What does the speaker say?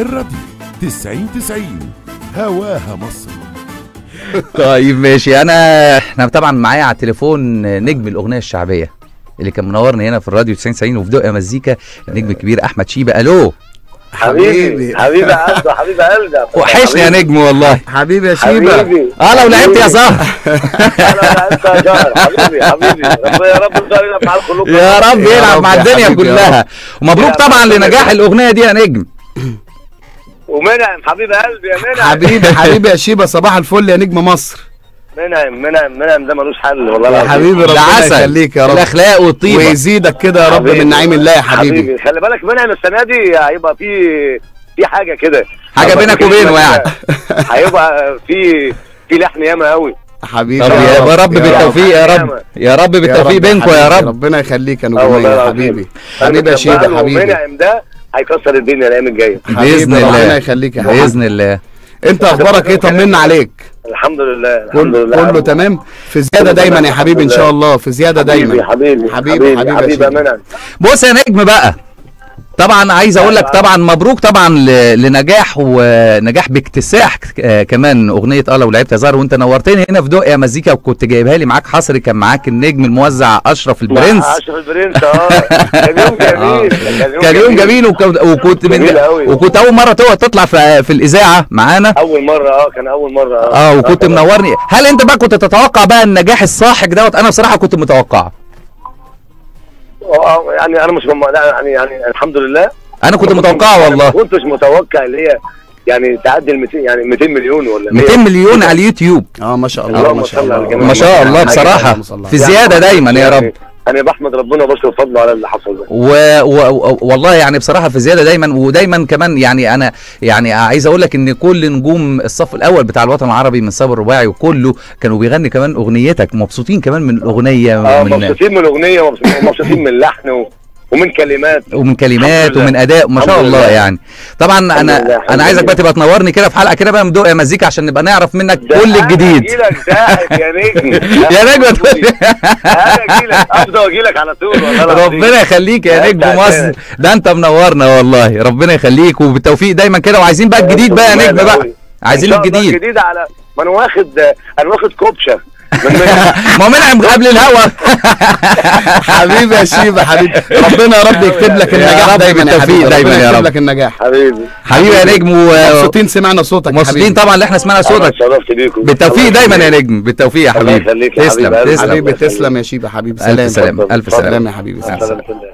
الراديو 90 90 هواها مصر طيب ماشي انا احنا طبعا معايا على التليفون نجم الاغنيه الشعبيه اللي كان منورني هنا في الراديو 90 90 وفي دقه مزيكا النجم الكبير احمد شيبه الو حبيبي حبيبي قلبي حبيبي قلبي وحشني يا نجم والله حبيبي يا شيبه حبيبي اه لو لعبت يا زهر انا انت يا جار حبيبي حبيبي رب- يا رب الجار يلعب مع القلوب يا رب يا يلعب رب مع يا الدنيا حبيبي يا كلها ومبروك يا طبعا رب. لنجاح الاغنيه دي يا نجم ومنعم حبيبي قلبي يا منعم حبيبي حبيبي يا شيبه صباح الفل يا نجم مصر منعم منعم منعم ده ملوش حل والله يا العظيم حبيبي ده ربنا عسل يخليك يا رب الاخلاق والطيبه ويزيدك كده يا رب حبيبي. من نعيم الله يا حبيبي خلي بالك منعم السنه دي هيبقى في في حاجه كده حاجة هيبقى بينك في وبينه كلمة يعني. كده. هيبقى في في لحن ياما قوي حبيبي طب يا رب بالتوفيق يا رب يا رب بالتوفيق بينكم يا رب ربنا يخليك يا اه والله نجوميه يا العظيم. حبيبي حبيبي يا شيبه حبيبي ومنعم ده هيكسر الدنيا الايام الجايه بإذن حبيبي، الله. ربنا يخليك يا حبيبي باذن الله انت اخبارك ايه طمنا عليك الحمد لله الحمد كل لله كله تمام في زياده دايما يا حبيبي ان شاء الله في زياده حبيبي دايما حبيبي حبيبي، حبيبي حبيبي يا حبيبي يا شيخ. منعم بص يا نجم بقى طبعا عايز اقول لك طبعا مبروك طبعا ل- لنجاح ونجاح باكتساح ك- كمان اغنيه اه لو لعبت يا زهر وانت نورتني هنا في دق يا مزيكا وكنت جايبها لي معاك حصري كان معاك النجم الموزع اشرف البرنس مع اشرف البرنس اه كان يوم جميل كان يوم جميل وك- وكنت من جميل أوي. وكنت اول مره تو- تطلع في, في الاذاعه معانا اول مره اه كان اول مره اه وكنت طبعاً. منورني هل انت بقى كنت تتوقع بقى النجاح الساحق دوت انا بصراحه كنت متوقعه آه، يعني انا مش مم... لا يعني يعني الحمد لله انا كنت أنا متوقعه أنا والله ما كنتش متوقع اللي هي يعني تعدي ال 200 يعني 200 مليون ولا 200 مليون على اليوتيوب اه ما شاء الله اللهم ما شاء صل على الله الجميع. ما شاء الله حاجة بصراحه اللهم صل على في زياده دايما يا رب يعني انا بحمد ربنا وبشكر فضله على اللي حصل ده و... و... و- والله يعني بصراحه في زياده دايما ودايما كمان يعني انا يعني عايز اقول لك ان كل نجوم الصف الاول بتاع الوطن العربي من صابر الرباعي وكله كانوا بيغني كمان اغنيتك مبسوطين كمان من الاغنيه اه من مبسوطين من الاغنيه ومبسوطين ومبسوطين من اللحن و... ومن كلمات ومن كلمات الحمد لله. ومن اداء ما شاء الحمد الله لله. يعني طبعا لله، انا الحمد انا عايزك لله. بقى تبقى تنورني كده في حلقه كده بقى من دق يا مزيكا عشان نبقى نعرف منك ده كل أنا الجديد اجيلك ساعد يا نجم يا نجم انا اجيلك افضل اجيلك على طول والله العظيم. ربنا يخليك يا لا، نجم أنت مصر عشانك. ده انت منورنا والله ربنا يخليك وبالتوفيق دايما كده وعايزين بقى الجديد بقى يا نجم بقى عايزين إن شاء الله الجديد الجديد على ما انا واخد انا واخد كوبشه من ما هو منعم قبل الهوا حبيبي يا شيبه حبيبي ربنا يا رب يكتب لك يا النجاح رب دايما يا بالتوفيق حبيبي دايما ربنا يا يكتب رب. لك النجاح حبيبي حبيبي يا نجم و- مبسوطين سمعنا صوتك يا ومبسوطين حبيبي طبعا اللي احنا سمعنا انا صوتك اتشرفت بيكم بالتوفيق الله دايما يا يخليك. نجم بالتوفيق يا الله حبيبي يخليك يا تسلم حبيب قلبي. تسلم حبيبي يخليك. تسلم يا شيبه حبيبي الف سلام سلامه الف سلام سلامه يا حبيبي سلام سلام الله.